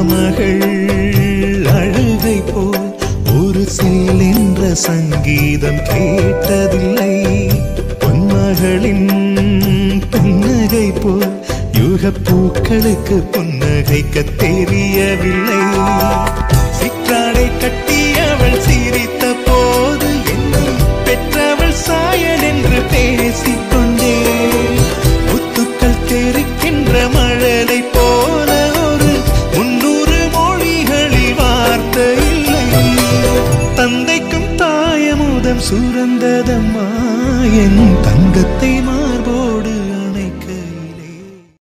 மகள் அழுகை போல் ஒரு சில் என்ற சங்கீதம் கேட்டதில்லை பொன்மகளின் புன்னகை போல் யுகப் பூக்களுக்கு புன்னகைக்க தெரியவில்லை சிற்றாடை கட்டி அவள் சிரித்த போது என்னை பெற்றவள் சாயல் என்று பேசிக்கொண்டே முத்துக்கள் தெரிக்கின்ற மழலை போல ஒரு முன்னூறு மொழிகளில் வார்த்தை இல்லை தந்தைக்கும் தாயமுதம் சுரந்ததம்மா என் தங்கத்தை